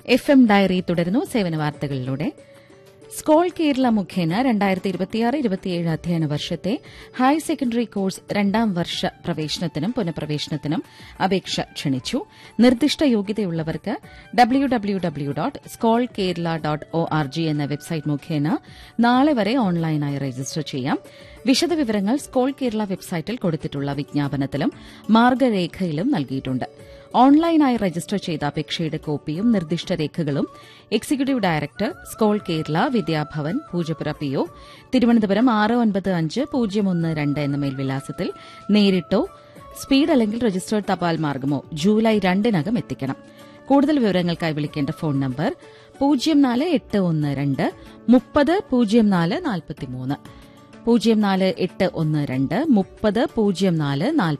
F M diary തുടരുന്നു സേവന വാർത്തകളിലൂടെ സ്കോൾ കേരള മുഖേന രണ്ടായിരത്തി ഇരുപത്തിയാറ് ഇരുപത്തിയേഴ് അധ്യയന വർഷത്തെ ഹയർ സെക്കൻഡറി കോഴ്സ് രണ്ടാം വർഷ പ്രവേശനത്തിനും പുനഃപ്രവേശനത്തിനും അപേക്ഷ ക്ഷണിച്ചു നിർദ്ദിഷ്ട യോഗ്യതയുള്ളവർക്ക് W W W dot Scole Kerala dot O R G എന്ന വെബ്സൈറ്റ് മുഖേന നാളെ വരെ ഓൺലൈനായി രജിസ്റ്റർ ചെയ്യാം വിശദവിവരങ്ങൾ സ്കോൾ കേരള വെബ്സൈറ്റിൽ കൊടുത്തിട്ടുള്ള വിജ്ഞാപനത്തിലും മാർഗരേഖയിലും നൽകിയിട്ടുണ്ട് ഓൺലൈനായി രജിസ്റ്റർ ചെയ്ത അപേക്ഷയുടെ കോപ്പിയും നിർദ്ദിഷ്ട രേഖകളും executive director Scole Kerala Vidyabhavan Poojappura P O Thiruvananthapuram ആറ് ഒൻപത് അഞ്ച് പൂജ്യം ഒന്ന് രണ്ട് എന്ന മേൽവിലാസത്തിൽ നേരിട്ടോ സ്പീഡ് അല്ലെങ്കിൽ രജിസ്റ്റേർഡ് തപാൽ മാർഗമോ ജൂലൈ രണ്ടിനകം എത്തിക്കണം കൂടുതൽ വിവരങ്ങൾക്കായി വിളിക്കേണ്ട ഫോൺ നമ്പർ പൂജ്യം നാല് എട്ട് ഒന്ന് രണ്ട് മുപ്പത് പൂജ്യം നാല് നാൽപ്പത്തിമൂന്ന് പൂജ്യം നാല് എട്ട് ഒന്ന് രണ്ട് മുപ്പത് പൂജ്യം നാല് നാൽപ്പത്തി